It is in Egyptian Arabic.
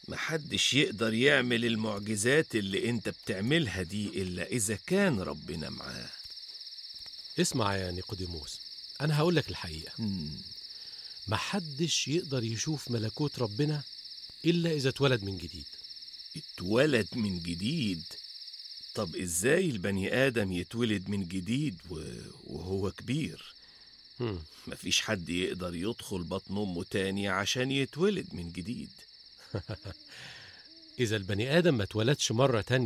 محدش يقدر يعمل المعجزات اللي انت بتعملها دي إلا إذا كان ربنا معاه اسمع يا نيقوديموس أنا هقول لك الحقيقة مم. محدش يقدر يشوف ملكوت ربنا إلا إذا اتولد من جديد اتولد من جديد طب ازاي البني آدم يتولد من جديد و... وهو كبير هم. مفيش حد يقدر يدخل بطن أمه تاني عشان يتولد من جديد إذا البني آدم ما اتولدش مرة تانية